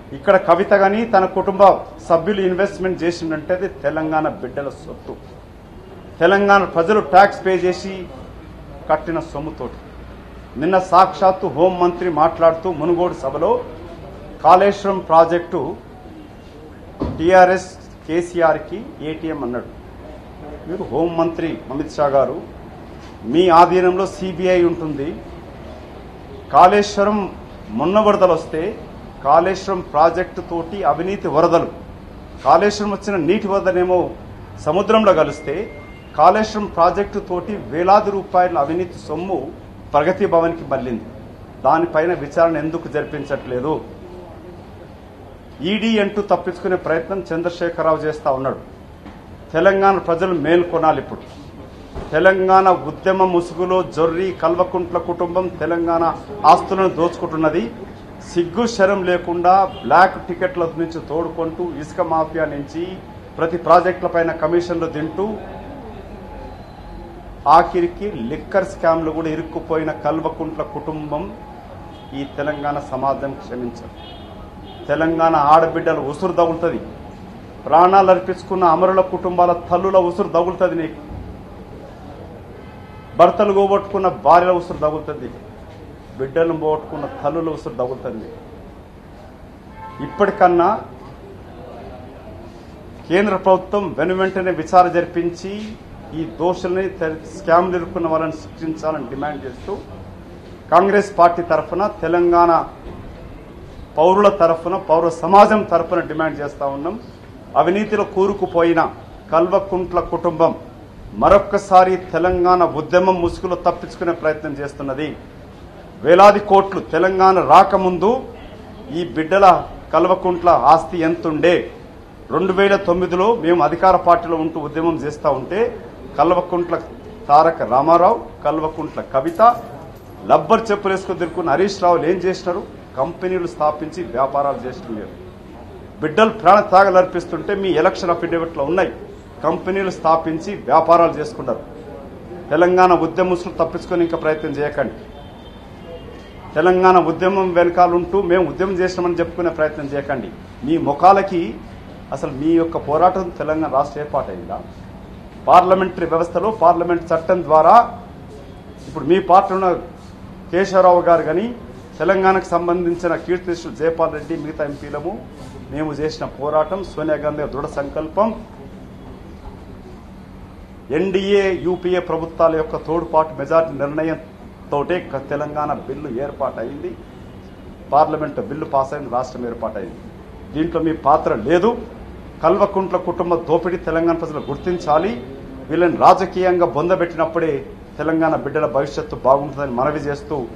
ఇక్కడ కవిత గాని తన కుటుంబ సభ్యులు ఇన్వెస్ట్మెంట్ చేసిందంటే అది తెలంగాణ బిడ్డల సొత్తు తెలంగాణ ప్రజలు ట్యాక్స్ పే చేసి కట్టిన సొమ్ముతోటి నిన్న సాక్షాత్తు హోం మంత్రి మాట్లాడుతూ మునుగోడు సభలో కాళేశ్వరం ప్రాజెక్టు టీఆర్ఎస్ కేసీఆర్ కి ఏటీఎం అన్నాడు మీరు హోం మంత్రి అమిత్ షా గారు మీ ఆధీనంలో సిబిఐ ఉంటుంది కాళేశ్వరం మొన్న వరదలు వస్తే కాళేశ్వరం ప్రాజెక్టు తోటి అవినీతి వరదలు కాళేశ్వరం వచ్చిన నీటి వరదనేమో సముద్రంలో కలిస్తే కాళేశ్వరం ప్రాజెక్టు తోటి వేలాది రూపాయల అవినీతి సొమ్ము ప్రగతి భవన్కి మళ్ళింది దానిపైన విచారణ ఎందుకు జరిపించట్లేదు ఈడీ అంటూ తప్పించుకునే ప్రయత్నం చంద్రశేఖరరావు చేస్తా ఉన్నాడు తెలంగాణ ప్రజలు మేల్కొనాలి ఇప్పుడు తెలంగాణ ఉద్యమ ముసుగులో జొర్రి కల్వకుంట్ల కుటుంబం తెలంగాణ ఆస్తులను దోచుకుంటున్నది సిగ్గు శరం లేకుండా బ్లాక్ టికెట్ల నుంచి తోడుకుంటూ ఇసుక మాఫియా నుంచి ప్రతి ప్రాజెక్టుల పైన కమిషన్లు తింటూ ఆఖరికి లిక్కర్ స్కామ్లు కూడా ఇరుక్కుపోయిన కల్వకుంట్ల కుటుంబం ఈ తెలంగాణ సమాజం క్షమించదు తెలంగాణ ఆడబిడ్డల ఉసురు తగులుతుంది ప్రాణాలు అర్పించుకున్న అమరుల కుటుంబాల తల్లుల ఉసురు తగులుతుంది నీకు భర్తలు పోగొట్టుకున్న భార్యల ఉసురు తగులుతుంది బిడ్డలను పోగొట్టుకున్న తల్లుల ఉసురు తగులుతుంది ఇప్పటికన్నా కేంద్ర ప్రభుత్వం వెను వెంటనే విచారణ జరిపించి ఈ దోషుల్ని తె- స్కామ్లు ఇరుక్కున్న వాళ్ళని శిక్షించాలని డిమాండ్ చేస్తూ కాంగ్రెస్ పార్టీ తరఫున తెలంగాణ పౌరుల తరఫున పౌర సమాజం తరఫున డిమాండ్ చేస్తా ఉన్నాం అవినీతిలో కూరుకుపోయిన కల్వకుంట్ల కుటుంబం మరొక్కసారి తెలంగాణ ఉద్యమం ముసుగులో తప్పించుకునే ప్రయత్నం చేస్తున్నది వేలాది కోట్లు తెలంగాణ రాకముందు ఈ బిడ్డల కల్వకుంట్ల ఆస్తి ఎంతుండే రెండు వేల తొమ్మిదిలో మేము అధికార పార్టీలో ఉంటూ ఉద్యమం చేస్తా ఉంటే కల్వకుంట్ల తారక రామారావు కల్వకుంట్ల కవిత లబ్బర్ చెప్పులు వేసుకుని తిరుక్కున్న హరీష్ రావులు ఏం చేసినారు కంపెనీలు స్థాపించి వ్యాపారాలు చేస్తున్నారు బిడ్డలు ప్రాణ త్యాగాలు అర్పిస్తుంటే మీ ఎలక్షన్ అఫిడవిట్లో ఉన్నాయి కంపెనీలు స్థాపించి వ్యాపారాలు చేసుకున్నారు తెలంగాణ ఉద్యమస్తులు తప్పించుకొని ఇంకా ప్రయత్నం చేయకండి తెలంగాణ ఉద్యమం వెనకాలంటూ మేము ఉద్యమం చేసినామని చెప్పుకునే ప్రయత్నం చేయకండి మీ ముఖాలకి అసలు మీ యొక్క పోరాటం తెలంగాణ రాష్ట్ర ఏర్పాటైందా పార్లమెంటరీ వ్యవస్థలో పార్లమెంట్ చట్టం ద్వారా ఇప్పుడు మీ పార్టీ ఉన్న కేశవరావు గారు కానీ తెలంగాణకు సంబంధించిన కీర్తిశులు జయపాల్ రెడ్డి మిగతా ఎంపీలము మేము చేసిన పోరాటం సోనియా గాంధీ దృఢ సంకల్పం ఎన్డీఏ యూపీఏ ప్రభుత్వాల యొక్క తోడ్పాటు మెజార్టీ నిర్ణయంతోటే క- తెలంగాణ బిల్లు ఏర్పాటైంది పార్లమెంట్ బిల్లు పాస్ అయింది రాష్ట్రం ఏర్పాటైంది దీంట్లో మీ పాత్ర లేదు కల్వకుంట్ల కుటుంబ దోపిడీ తెలంగాణ ప్రజలు గుర్తించాలి వీళ్ళని రాజకీయంగా బొందబెట్టినప్పుడే తెలంగాణ బిడ్డల భవిష్యత్తు బాగుంటుందని మనవి చేస్తూ